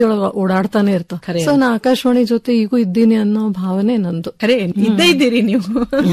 ಒಳಗ ಓಡಾಡ್ತಾನೆ ಇರ್ತಾವ ಸೊ ನಾ ಆಕಾಶವಾಣಿ ಜೊತೆ ಈಗೂ ಇದ್ದೀನಿ ಅನ್ನೋ ಭಾವನೆ ನಂದು ಖರೆ ಇದ್ದೇ ಇದ್ದೀರಿ ನೀವು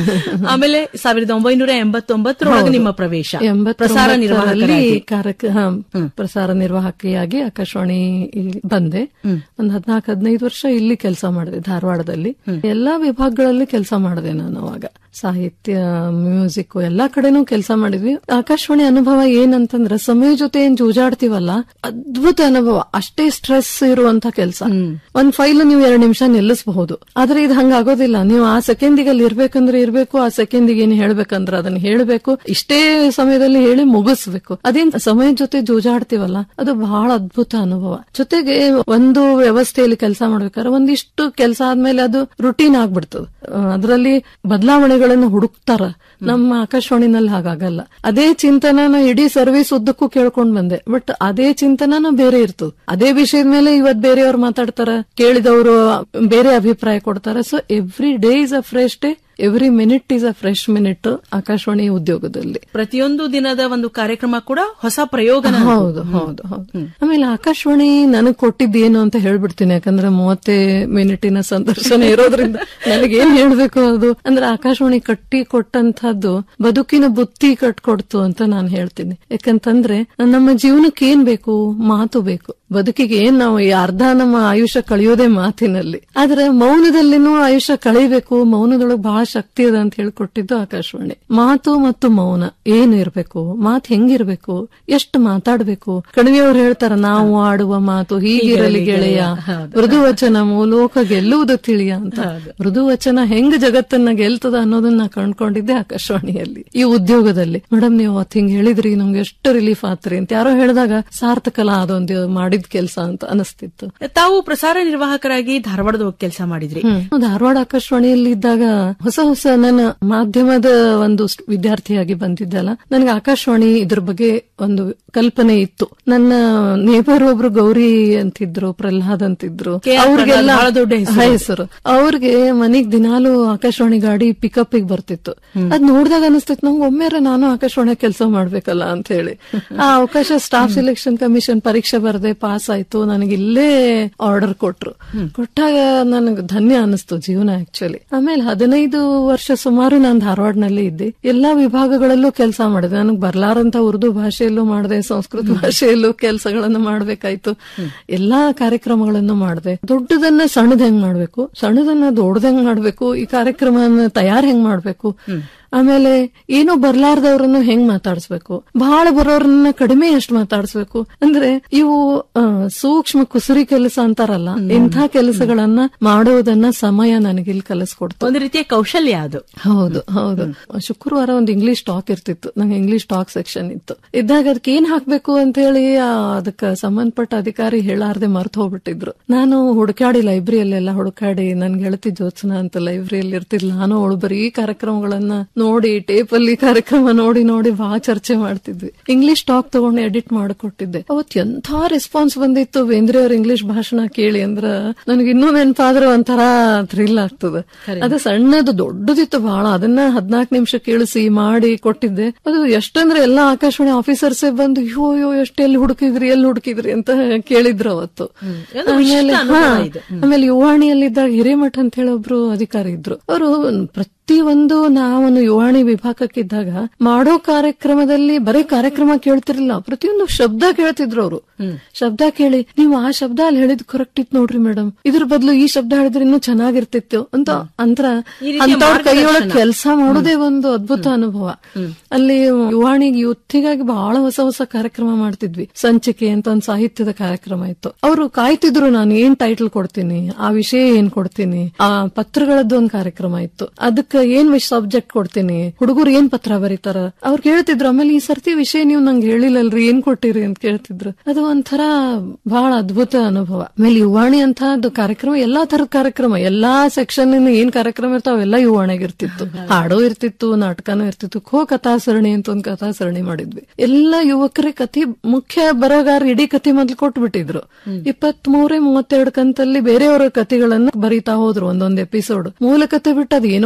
ಆಮೇಲೆ ಸಾವಿರದ ಒಂಬೈನೂರ ಎಂಬತ್ತೊಂಬತ್ತರೊಳಗೆ ನಿಮ್ಮ ಪ್ರವೇಶ ಪ್ರಸಾರ ನಿರ್ವಾಹಕರಲ್ಲಿ ನಿರ್ವಾಹಕರಾಗಿ ಕಾರ್ಯಕ ಹಾ, ಪ್ರಸಾರ ನಿರ್ವಾಹಕಿಯಾಗಿ ಆಕಾಶವಾಣಿ ಇಲ್ಲಿ ಬಂದೆ ಒಂದ್ ಹದ್ನಾಲ್ಕು ಹದಿನೈದು ವರ್ಷ ಇಲ್ಲಿ ಕೆಲಸ ಮಾಡಿದೆ ಧಾರವಾಡದಲ್ಲಿ ಎಲ್ಲಾ ವಿಭಾಗಗಳಲ್ಲಿ ಕೆಲಸ ಮಾಡಿದೆ ನಾನು ಅವಾಗ ಸಾಹಿತ್ಯ ಮ್ಯೂಸಿಕ್ ಎಲ್ಲಾ ಕಡೆನೂ ಕೆಲಸ ಮಾಡಿದ್ವಿ ಆಕಾಶವಾಣಿ ಅನುಭವ ಏನಂತಂದ್ರೆ ಸಮಯ ಜೊತೆ ಏನ್ ಜೂಜಾಡ್ತೀವಲ್ಲ ಅದ್ಭುತ ಅನುಭವ ಅಷ್ಟೇ ಸ್ಟ್ರೆಸ್ ಇರುವಂತ ಕೆಲಸ ಒಂದ್ ಫೈಲ್ ನೀವು ಎರಡ್ ನಿಮಿಷ ನಿಲ್ಲಿಸಬಹುದು ಆದ್ರೆ ಇದು ಹಂಗ ಆಗೋದಿಲ್ಲ ನೀವು ಆ ಸೆಕೆಂಡಿಗೆ ಅಲ್ಲಿ ಇರ್ಬೇಕಂದ್ರೆ ಇರ್ಬೇಕು ಆ ಸೆಕೆಂಡಿಗೆ ಏನ್ ಹೇಳ್ಬೇಕಂದ್ರೆ ಅದನ್ನ ಹೇಳ್ಬೇಕು ಇಷ್ಟೇ ಸಮಯದಲ್ಲಿ ಹೇಳಿ ಮುಗಿಸ್ಬೇಕು ಅದೇನ್ ಸಮಯದ ಜೊತೆ ಜೂಜಾಡ್ತೀವಲ್ಲ ಅದು ಬಹಳ ಅದ್ಭುತ ಅನುಭವ ಜೊತೆಗೆ ಒಂದು ವ್ಯವಸ್ಥೆಯಲ್ಲಿ ಕೆಲಸ ಮಾಡ್ಬೇಕಾದ್ರೆ ಒಂದಿಷ್ಟು ಕೆಲಸ ಆದ್ಮೇಲೆ ಅದು ರುಟೀನ್ ಆಗ್ಬಿಡ್ತದೆ ಅದರಲ್ಲಿ ಬದಲಾವಣೆಗಳನ್ನು ಹುಡುಕ್ತಾರ ನಮ್ಮ ಆಕಾಶವಾಣಿನಲ್ಲಿ ಹಾಗಾಗಲ್ಲ ಅದೇ ಚಿಂತನ ಇಡೀ ಸರ್ವಿಸ್ ಉದ್ದಕ್ಕೂ ಕೇಳ್ಕೊಂಡ್ ಬಂದೆ ಬಟ್ ಅದೇ ಚಿಂತನನೂ ಬೇರೆ ಇರ್ತದೆ ಅದೇ ವಿಷಯದ ಮೇಲೆ ಇವತ್ ಬೇರೆಯವ್ರು ಮಾತಾಡ್ತಾರ ಕೇಳಿದವರು ಬೇರೆ ಅಭಿಪ್ರಾಯ ಕೊಡ್ತಾರೆ so every day is a fresh day every minute is a fresh minute Akashvani ಉದ್ಯೋಗದಲ್ಲಿ ಪ್ರತಿಯೊಂದು ದಿನದ ಒಂದು ಕಾರ್ಯಕ್ರಮ ಕೂಡ ಹೊಸ ಪ್ರಯೋಗ ಹೌದು ಹೌದು ಹೌದು ಆಮೇಲೆ ಆಕಾಶವಾಣಿ ನನಗ್ ಕೊಟ್ಟಿದ್ದು ಏನು ಅಂತ ಹೇಳ್ಬಿಡ್ತೀನಿ ಯಾಕಂದ್ರೆ ಮೂವತ್ತೇ ಮಿನಿಟಿನ ಸಂದರ್ಶನ ಇರೋದ್ರಿಂದ ನನಗೇನ್ ಹೇಳ್ಬೇಕು ಅದು ಅಂದ್ರೆ ಆಕಾಶವಾಣಿ ಕಟ್ಟಿ ಕೊಟ್ಟಂತಹದ್ದು ಬದುಕಿನ ಬುತ್ತಿ ಕಟ್ಕೊಡ್ತು ಅಂತ ನಾನು ಹೇಳ್ತೀನಿ ಯಾಕಂತಂದ್ರೆ ನಮ್ಮ ಜೀವನಕ್ಕೆ ಏನ್ ಬೇಕು ಮಾತು ಬೇಕು ಬದುಕಿಗೆ ಏನ್ ನಾವು ಈ ಅರ್ಧ ನಮ್ಮ ಆಯುಷ್ಯ ಕಳೆಯೋದೇ ಮಾತಿನಲ್ಲಿ ಆದ್ರೆ ಮೌನದಲ್ಲಿನೂ ಆಯುಷ್ಯ ಕಳಿಬೇಕು ಮೌನದೊಳಗೆ ಬಹಳ ಶಕ್ತಿ ಅದ ಅಂತ ಹೇಳ್ಕೊಟ್ಟಿದ್ದು ಆಕಾಶವಾಣಿ ಮಾತು ಮತ್ತು ಮೌನ ಏನು ಇರ್ಬೇಕು ಮಾತು ಹೆಂಗಿರ್ಬೇಕು ಎಷ್ಟು ಮಾತಾಡ್ಬೇಕು ಕಣಿವೆಯವ್ರು ಹೇಳ್ತಾರ ನಾವು ಆಡುವ ಮಾತು ಹೀಗಿರಲಿ ಗೆಳೆಯ ಮೃದು ವಚನ ಲೋಕ ಗೆಲ್ಲುವುದು ತಿಳಿಯ ಅಂತ ಮೃದು ವಚನ ಹೆಂಗ್ ಜಗತ್ತನ್ನ ಗೆಲ್ತದ ಅನ್ನೋದನ್ನ ಕಂಡ್ಕೊಂಡಿದ್ದೆ ಆಕಾಶವಾಣಿಯಲ್ಲಿ ಈ ಉದ್ಯೋಗದಲ್ಲಿ ಮೇಡಮ್ ನೀವು ಅವತ್ತು ಹಿಂಗ್ ಹೇಳಿದ್ರಿ ನಮ್ಗೆ ಎಷ್ಟು ರಿಲೀಫ್ ಆತ್ರಿ ಅಂತ ಯಾರೋ ಹೇಳಿದಾಗ ಸಾರ್ಥಕಲ ಅದೊಂದು ಮಾಡಿದ ಕೆಲಸ ಅಂತ ಅನಿಸ್ತಿತ್ತು ತಾವು ಪ್ರಸಾರ ನಿರ್ವಾಹಕರಾಗಿ ಧಾರವಾಡದ ಕೆಲಸ ಮಾಡಿದ್ರಿ ಹ್ಮ್. ಧಾರವಾಡ ಆಕಾಶವಾಣಿಯಲ್ಲಿ ಇದ್ದಾಗ ಹೊಸ ಹೊಸ ನನ್ನ ಮಾಧ್ಯಮದ ಒಂದು ಸ್- ವಿದ್ಯಾರ್ಥಿಯಾಗಿ ಬಂದಿದ್ದಲ್ಲ ನನಗೆ ಆಕಾಶವಾಣಿ ಇದ್ರ ಬಗ್ಗೆ ಒಂದು ಕಲ್ಪನೆ ಇತ್ತು ನನ್ನ ನೇಬರ್ ಒಬ್ರು ಗೌರಿ ಅಂತಿದ್ರು ಪ್ರಹ್ಲಾದ್ ಅಂತಿದ್ರು ಕೆ ಆರ್ ಅವ್ರಿಗೆಲ್ಲ ಪ್ರಹ್ಲಾದ್ ಬಹಳ ದೊಡ್ಡ ಹೆಸರು. ಹೆಸರು ಅವ್ರಿಗೆ ಮನೆಗ್ ದಿನಾಲು ಆಕಾಶವಾಣಿ ಗಾಡಿ ಪಿಕಪ್ ಬರ್ತಿತ್ತು ಅದ್ ನೋಡಿದಾಗ ಅನಿಸ್ತಿತ್ತು ನಂಗೆ ಒಮ್ಮೆರೆ ನಾನು ಆಕಾಶವಾಣಿ ಕೆಲಸ ಮಾಡ್ಬೇಕಲ್ಲ ಅಂತ ಹೇಳಿ ಆ ಅವಕಾಶ ಸ್ಟಾಫ್ ಸೆಲೆಕ್ಷನ್ ಕಮಿಷನ್ ಪರೀಕ್ಷೆ ಬರದೆ ಪಾಸ್ ಆಯ್ತು ನನಗೆ ಇಲ್ಲೇ ಆರ್ಡರ್ ಕೊಟ್ರು ಕೊಟ್ಟಾಗ ನನಗೆ ಧನ್ಯ ಅನಿಸ್ತು ಜೀವನ ಆಕ್ಚುಲಿ ಆಮೇಲೆ ಹದಿನೈದು ವರ್ಷ ಸುಮಾರು ನಾನು ಧಾರವಾಡನಲ್ಲಿ ಇದ್ದೆ ಎಲ್ಲಾ ವಿಭಾಗಗಳಲ್ಲೂ ಕೆಲಸ ಮಾಡಿದೆ ನನಗೆ ಬರ್ಲಾರಂತ ಉರ್ದು ಭಾಷೆಯಲ್ಲೂ ಮಾಡಿದೆ ಸಂಸ್ಕೃತ ಭಾಷೆಯಲ್ಲೂ ಕೆಲಸಗಳನ್ನು ಮಾಡ್ಬೇಕಾಯ್ತು ಎಲ್ಲಾ ಕಾರ್ಯಕ್ರಮಗಳನ್ನು ಮಾಡಿದೆ ದೊಡ್ಡದನ್ನ ಸಣ್ಣದ ಹೆಂಗ್ ಮಾಡ್ಬೇಕು ಸಣ್ಣದನ್ನ ದೊಡ್ಡದಂಗ್ ಮಾಡ್ಬೇಕು ಈ ಕಾರ್ಯಕ್ರಮನ ತಯಾರ್ ಹೆಂಗ್ ಮಾಡ್ಬೇಕು ಆಮೇಲೆ ಏನೋ ಬರ್ಲಾರ್ದವ್ರನ್ನು ಹೆಂಗ್ ಮಾತಾಡಿಸ್ಬೇಕು ಬಹಳ ಬರೋರನ್ನ ಕಡಿಮೆ ಎಷ್ಟು ಮಾತಾಡಿಸ್ಬೇಕು ಅಂದ್ರೆ ಇವು ಆ, ಸೂಕ್ಷ್ಮ ಕುಸುರಿ ಕೆಲಸ ಅಂತಾರಲ್ಲ ಇಂಥ ಕೆಲಸಗಳನ್ನ ಮಾಡೋದನ್ನ ಸಮಯ ನನಗಿಲ್ಲಿ ಕಲಿಸ್ಕೊಡ್ತು ಒಂದು ರೀತಿಯ ಕೌಶಲ್ಯ ಅದು ಹೌದು ಹೌದು ಶುಕ್ರವಾರ ಒಂದು ಇಂಗ್ಲಿಷ್ ಟಾಕ್ ಇರ್ತಿತ್ತು ನಂಗೆ ಇಂಗ್ಲಿಷ್ ಟಾಕ್ ಸೆಕ್ಷನ್ ಇತ್ತು ಇದ್ದಾಗ ಅದಕ್ಕೆ ಏನ್ ಹಾಕ್ಬೇಕು ಅಂತ ಹೇಳಿ ಅದಕ್ಕೆ ಸಂಬಂಧಪಟ್ಟ ಅಧಿಕಾರಿ ಹೇಳಾರ್ದೆ ಮರ್ತು ಹೋಗ್ಬಿಟ್ಟಿದ್ರು ನಾನು ಹುಡುಕಾಡಿ ಲೈಬ್ರರಿಯಲ್ಲೆಲ್ಲ ಹುಡುಕಾಡಿ ನನ್ಗೆ ಗೆಳತಿ ಜೋತ್ಸನ ಅಂತ ಲೈಬ್ರರಿಯಲ್ಲಿ ಇರ್ತಿದ್ಲ ನಾನು ಅವಳು ಬರೀ ಕಾರ್ಯಕ್ರಮಗಳನ್ನ ನೋಡಿ ಟೇಪ್ ಅಲ್ಲಿ ಕಾರ್ಯಕ್ರಮ ನೋಡಿ ನೋಡಿ ಬಹಳ ಚರ್ಚೆ ಮಾಡ್ತಿದ್ವಿ ಇಂಗ್ಲಿಷ್ ಟಾಕ್ ತಗೊಂಡು ಎಡಿಟ್ ಮಾಡಿಕೊಟ್ಟಿದ್ದೆ ಅವತ್ ಎಂಥ ರೆಸ್ಪಾನ್ಸ್ ಬಂದಿತ್ತು ಬೇಂದ್ರೆ ಅವ್ರ ಇಂಗ್ಲಿಷ್ ಭಾಷಣ ಕೇಳಿ ಅಂದ್ರ ನನಗೆ ಇನ್ನೂ ನೆನಪಾದ್ರೆ ಒಂಥರ ಥ್ರಿಲ್ ಆಗ್ತದೆ ಅದು ಸಣ್ಣದು ದೊಡ್ಡದಿತ್ತು ಬಹಳ ಅದನ್ನ ಹದ್ನಾಲ್ಕು ನಿಮಿಷ ಕೇಳಿಸಿ ಮಾಡಿ ಕೊಟ್ಟಿದ್ದೆ ಅದು ಎಷ್ಟಂದ್ರೆ ಎಲ್ಲಾ ಆಕಾಶವಾಣಿ ಆಫೀಸರ್ಸೇ ಬಂದು ಅಯ್ಯೋ ಅಯ್ಯೋ ಎಷ್ಟು ಎಲ್ಲಿ ಹುಡುಕಿದ್ರಿ ಎಲ್ಲಿ ಹುಡುಕಿದ್ರಿ ಅಂತ ಕೇಳಿದ್ರು ಅವತ್ತು ಒಂದು ವಿಶಿಷ್ಟ ಆಮೇಲೆ ಅನುಭವ ಹಾ, ಇದು. ಆಮೇಲೆ ಯುವಾಣಿಯಲ್ಲಿದ್ದಾಗ ಹಿರೇಮಠ ಅಂತ ಹೇಳಿ ಒಬ್ರು ಅಧಿಕಾರಿ ಇದ್ರು ಅವರು ಪ್ರತಿಯೊಂದು ನಾವೊಂದು ಯುವಾಣಿ ವಿಭಾಗಕ್ಕಿದ್ದಾಗ ಮಾಡೋ ಕಾರ್ಯಕ್ರಮದಲ್ಲಿ ಬರೀ ಕಾರ್ಯಕ್ರಮ ಕೇಳ್ತಿರ್ಲಿಲ್ಲ ಪ್ರತಿಯೊಂದು ಶಬ್ದ ಕೇಳ್ತಿದ್ರು ಅವರು ಶಬ್ದ ಕೇಳಿ ನೀವು ಆ ಶಬ್ದ ಅಲ್ಲಿ ಹೇಳಿದ್ ಕರೆಕ್ಟ್ ಇತ್ತು ನೋಡ್ರಿ ಮೇಡಮ್ ಇದ್ರ ಬದಲು ಈ ಶಬ್ದ ಹೇಳಿದ್ರೆ ಇನ್ನೂ ಚೆನ್ನಾಗಿರ್ತಿತ್ತು ಅಂತ ಅಂತರ ಈ ರೀತಿಯ ಅಂತವ್ರ ಕೈಯೊಳಗ್ ಮಾರ್ಗದರ್ಶನ. ಕೆಲಸ ಮಾಡೋದೇ ಒಂದು ಅದ್ಭುತ ಅನುಭವ ಅಲ್ಲಿ ಯುವಾಣಿಗೆ ಯುತ್ತಿಗಾಗಿ ಬಹಳ ಹೊಸ ಹೊಸ ಕಾರ್ಯಕ್ರಮ ಮಾಡ್ತಿದ್ವಿ ಸಂಚಿಕೆ ಅಂತ ಒಂದು ಸಾಹಿತ್ಯದ ಕಾರ್ಯಕ್ರಮ ಇತ್ತು ಅವರು ಕಾಯ್ತಿದ್ರು ನಾನು ಏನ್ ಟೈಟಲ್ ಕೊಡ್ತೀನಿ ಆ ವಿಷಯ ಏನ್ ಕೊಡ್ತೀನಿ ಆ ಪತ್ರಗಳದ್ದು ಒಂದು ಕಾರ್ಯಕ್ರಮ ಇತ್ತು ಅದಕ್ಕೆ ಏನ್ ಸಬ್ಜೆಕ್ಟ್ ಕೊಡ್ತೀನಿ ಹುಡುಗರು ಏನ್ ಪತ್ರ ಬರೀತಾರ ಅವ್ರು ಕೇಳ್ತಿದ್ರು ಆಮೇಲೆ ಈ ಸರ್ತಿ ವಿಷಯ ನೀವು ನಂಗೆ ಹೇಳಿಲ್ಲಲ್ರಿ ಏನ್ ಕೊಟ್ಟಿರಿ ಅಂತ ಕೇಳ್ತಿದ್ರು ಅದು ಒಂಥರ ಬಹಳ ಅದ್ಭುತ ಅನುಭವ ಆಮೇಲೆ ಯುವಾಣಿ ಅಂತ ಕಾರ್ಯಕ್ರಮ ಎಲ್ಲಾ ತರದ ಕಾರ್ಯಕ್ರಮ ಎಲ್ಲಾ ಸೆಕ್ಷನ್ ಏನ್ ಕಾರ್ಯಕ್ರಮ ಇರ್ತಾವ ಎಲ್ಲ ಯುವಾಣಿಗೆ ಇರ್ತಿತ್ತು ಹಾಡು ಇರ್ತಿತ್ತು ನಾಟಕನೂ ಇರ್ತಿತ್ತು ಖೋ ಕಥಾ ಸರಣಿ ಅಂತ ಒಂದು ಕಥಾ ಸರಣಿ ಮಾಡಿದ್ವಿ ಎಲ್ಲ ಯುವಕರೇ ಕಥೆ ಮುಖ್ಯ ಬರಗಾರ ಇಡೀ ಕಥೆ ಮೊದ್ಲು ಕೊಟ್ಬಿಟ್ಟಿದ್ರು ಇಪ್ಪತ್ತ್ ಮೂರೇ ಮೂವತ್ತೆರಡು ಕಂತಲ್ಲಿ ಬೇರೆಯವರ ಕಥೆಗಳನ್ನ ಬರೀತಾ ಹೋದ್ರು ಒಂದೊಂದು ಎಪಿಸೋಡ್ ಮೂಲ ಕಥೆ ಬಿಟ್ಟು ಅದ್ ಏನೋ ಕಥೆ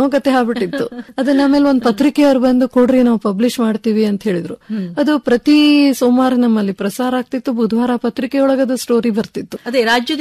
ಆಗ್ಬಿಟ್ಟಿತ್ತು ಅದನ್ನ ಆಮೇಲೆ ಒಂದ್ ಪತ್ರಿಕೆಯವ್ರು ಬಂದು ಕೊಡ್ರಿ ನಾವು ಪಬ್ಲಿಷ್ ಮಾಡ್ತೀವಿ ಅಂತ ಹೇಳಿದ್ರು ಅದು ಪ್ರತಿ ಸೋಮವಾರ ನಮ್ಮಲ್ಲಿ ಪ್ರಸಾರ ಆಗ್ತಿತ್ತು ಬುಧವಾರ ಪತ್ರಿಕೆಯೊಳಗೆ ಅದು ಸ್ಟೋರಿ ಬರ್ತಿತ್ತು ಅದೇ ರಾಜ್ಯದ